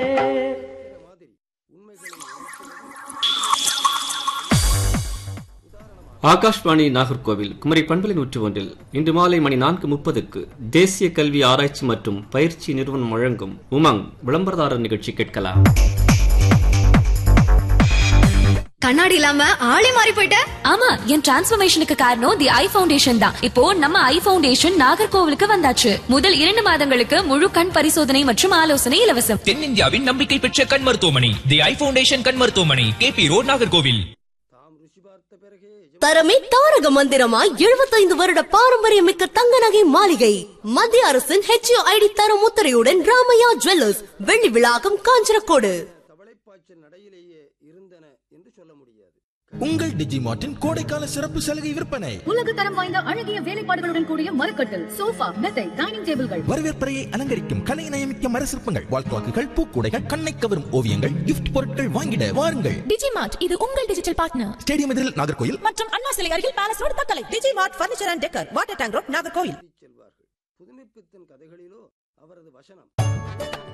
ஆகாஷ்வாணி நாகர்கோவில் குமரி பண்பலை நூற்று ஒன்றில் இன்று மாலை மணி நான்கு முப்பதுக்கு தேசிய கல்வி ஆராய்ச்சி மற்றும் பயிற்சி நிறுவனம் வழங்கும் உமங் விளம்பரதாரர் நிகழ்ச்சி கேட்கலாம் கண்ணாடி இல்லாம ஆளே மாறி போயிட்ட ஆமா என் டிரான்ஸ்ஃபர்மேஷனுக்கு காரணம் தி ஐ ஃபவுண்டேஷன் தான் இப்போ நம்ம ஐ ஃபவுண்டேஷன் நாகர்கோவிலுக்கு வந்தாச்சு முதல் இரண்டு மாதங்களுக்கு முழு கண் பரிசோதனை மற்றும் ஆலோசனை இலவசம் தென்னிந்தியாவின் நம்பிக்கை பெற்ற கண் மருத்துவமனை தி ஐ ஃபவுண்டேஷன் கண் மருத்துவமனை கேபி ரோட் நாகர்கோவில் தரமே தாரக மந்திரமாய் எழுபத்தைந்து வருட பாரம்பரியமிக்க தங்க நகை மாளிகை மத்திய அரசின் ஹெச்ஐடி தர முத்திரையுடன் ராமையா ஜுவல்லர்ஸ் வெள்ளி விழாக்கம் காஞ்சனக்கோடு உங்கள் டிஜிமார்ட்டின் கோடைக்கால சிறப்பு சலுகை விற்பனை உலக தரம் வாய்ந்த அழகிய வேலைப்பாடுகளுடன் கூடிய மரக்கட்டில் சோஃபா மெத்தை டைனிங் டேபிள்கள் வரவேற்பறையை அலங்கரிக்கும் கலை நயமிக்க மர சிற்பங்கள் வால்குவாக்குகள் பூக்கூடைகள் கண்ணை கவரும் ஓவியங்கள் கிஃப்ட் பொருட்கள் வாங்கிட வாருங்கள் டிஜிமார்ட் இது உங்கள் டிஜிட்டல் பார்ட்னர் ஸ்டேடியம் எதிரில் நாகர்கோயில் மற்றும் அண்ணா சிலை அருகில் palace road Thuckalay digi mart furniture and decor water tank road Nagercoil Pudhumaipithan கதைகளிலோ அவரது வசனம்